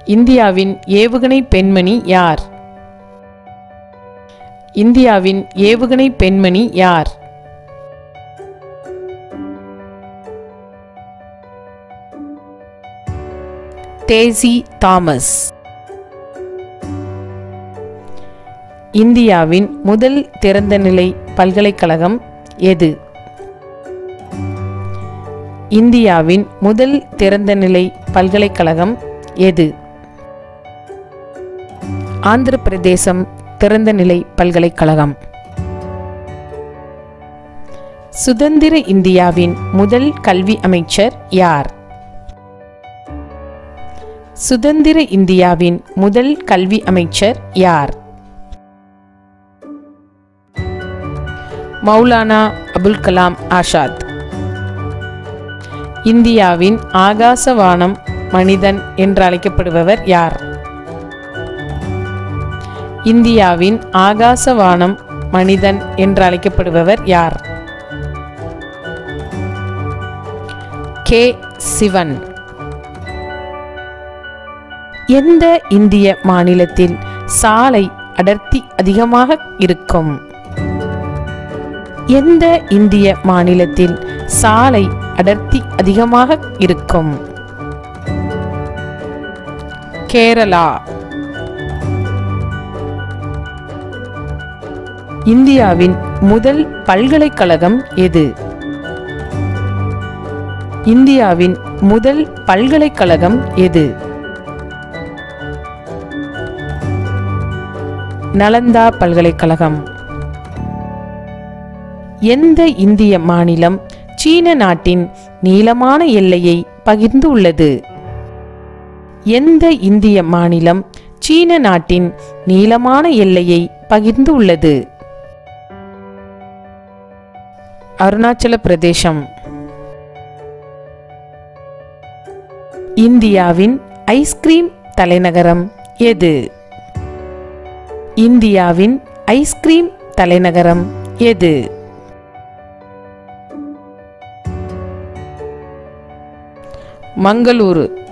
இந்தியாவின் ஏவுகணை பெண்மணி யார் இந்தியாவின் ஏவுகணை பெண்மணி யார் டேசி தாமஸ் இந்தியாவின் முதல் திறந்தநிலை பல்கலைக்கழகம் எது இந்தியாவின் முதல் திறந்தநிலை பல்கலைக்கழகம் எது ஆந்திர பிரதேசம் திறந்தநிலை பல்கலைக்கழகம் சுதந்திர இந்தியாவின் முதல் கல்வி அமைச்சர் யார் சுதந்திர இந்தியாவின் முதல் கல்வி அமைச்சர் யார் மௌலானா அபுல் கலாம் ஆசாத் இந்தியாவின் ஆகாசவானம் மனிதன் என்று அழைக்கப்படுபவர் யார் இந்தியாவின் ஆகாசவானம் மனிதன் என்று அழைக்கப்படுபவர் யார் கே சிவன் எந்த இந்திய மாநிலத்தில் சாலை அடர்த்தி அதிகமாக இருக்கும் எந்த இந்திய மாநிலத்தில் சாலை அடர்த்தி அதிகமாக இருக்கும் கேரளா இந்தியாவின் முதல் பல்கலைக்கழகம் எது இந்தியாவின் முதல் பல்கலைக்கழகம் எது நலந்தா பல்கலைக்கழகம் எந்த இந்திய மாநிலம் சீன நாட்டின் நீளமான எல்லையை பகிர்ந்து உள்ளது எந்த இந்திய மாநிலம் சீன நாட்டின் நீளமான எல்லையை பகிர்ந்து உள்ளது அருணாச்சல பிரதேசம் இந்தியாவின் ஐஸ்கிரீம் தலைநகரம் எது இந்தியாவின் ஐஸ்கிரீம் தலைநகரம் எது மங்களூரு